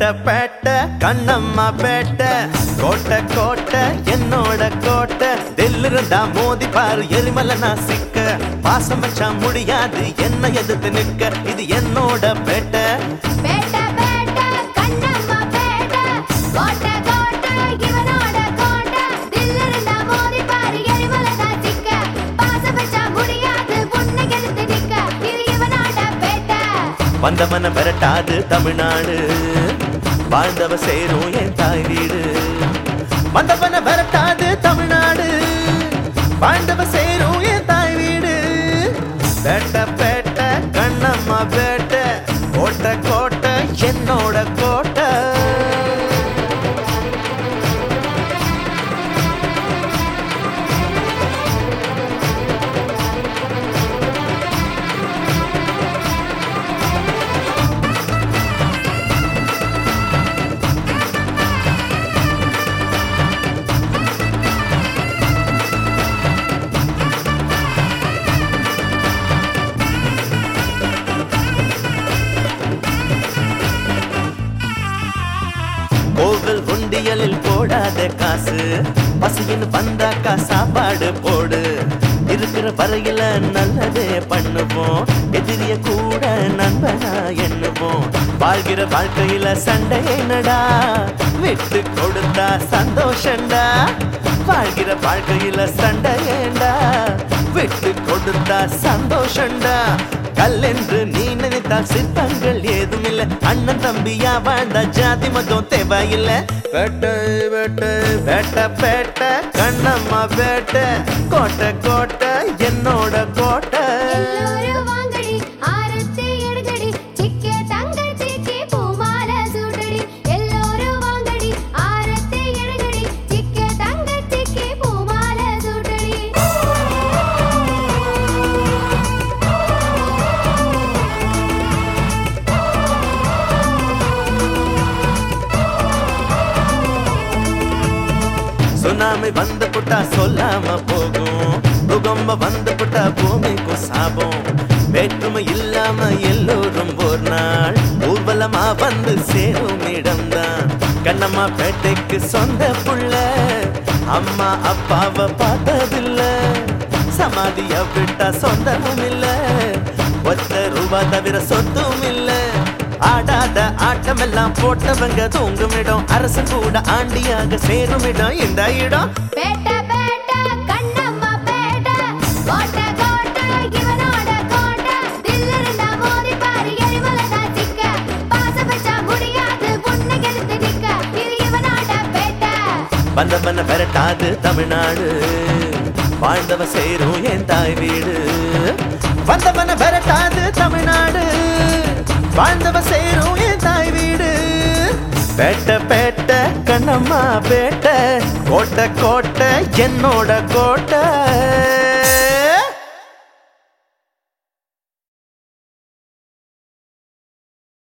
பேட்ட பேட்ட கண்ணம்மா பேட்ட கோட்டை கோட்டை என்னோட கோட்டை டெல்லு இருந்தா மோதி பாரு எரிமலை நான் சிக்க பாசம் வச்சா முடியாது என்ன எதிர்த்து நிக்க இது என்னோட பேட்டை பேட்ட பேட்ட கண்ணம்மா பேட்ட கோட்டை கோட்டை இவனோட கோட்டை தில்லிருந்தா மோதி பாரு எரிமலை தான் சிக்க பாசம் வச்சா முடியாது உன்னை எதிர்த்து நிக்க இது இவனோட பேட்ட வந்தவன விரட்டாது தமிழ்நாடு வாழ்ந்தவ சேரும் என் தாய் வீடு வந்தவன விரட்டாது தமிழ்நாடு வாழ்ந்தவ சேரும் என் தாய் வீடு பேட்ட பேட்ட கண்ணம்மா பேட்ட கோட்டை கோட்டை என்னோட கோட்டை கோவில் உண்டியலில் போடாத காசு பசின்னு வந்தாக்கா சாப்பாடு போடு இருக்கிற வரையில நல்லதே பண்ணுவோம் எதிரிய கூட நண்பனா எண்ணுவோம் வாழ்கிற வாழ்க்கையில சண்டை என்னடா விட்டு கொடுத்தா சந்தோஷண்டா வாழ்கிற வாழ்க்கையில சண்டை ஏண்டா விட்டு கொடுத்தா சந்தோஷண்டா கல்லென்று நீ நினைத்தால் சிற்பங்கள் ஏதும் இல்ல அண்ணன் தம்பியா வாழ்ந்தா ஜாதி மதம் தேவையில்ல பேட்ட பேட்ட பேட்ட பேட்ட கண்ணம்மா பேட்ட கோட்டை கோட்டை என்னோட கோட்டை எல்லோரும் வாங்கடி ஆரத்தி எடுங்கடி சிக்க தங்கச்சிக்கு பூமாலை சூடடி எல்லோரும் வாங்கடி ஆரத்தி எடுங்கடி சிக்க தங்கச்சிக்கு பூமாலை சூடடி சுனாமி வந்து புட்டா சொல்லாம போகும் பூகம்ப வந்து புட்டா பூமிக்கும் சாபம் வேற்றுமை இல்லாம எல்லோரும் ஒரு நாள் ஊர்வலமா வந்து சேரும் இடம்தான் கண்ணம்மா பேட்டைக்கு சொந்த புள்ள அம்மா அப்பாவை பார்த்ததில்ல சமாதிய விட்டா சொந்தமும் இல்ல ஒத்த ரூபா தவிர சொத்தும் இல்ல ஆடாத ஆட்டம் எல்லாம் போட்டவங்க தூங்கும் இடம் அரசு கூட ஆண்டியாக சேரும் இடம் இந்த இடம் பேட்ட பேட்ட கண்ணம்மா பேட்ட கோட்டை கோட்டை இவனோட கோட்டை தில்லிருந்தா மோதி பாரு எரிமலை தான் சிக்க பாசம் வச்சா முடியாது உன்னை எதிர்த்து நிக்க இது இவனோட பேட்ட வந்தவன விரட்டாது தமிழ்நாடு வாழ்ந்தவ சேரும் என் தாய் வீடு வந்தவன விரட்டாது தமிழ்நாடு வாழ்ந்தவ சேரும் என் தாய் வீடு பேட்ட பேட்ட கண்ணம்மா பேட்ட கோட்டை கோட்டை என்னோட கோட்டை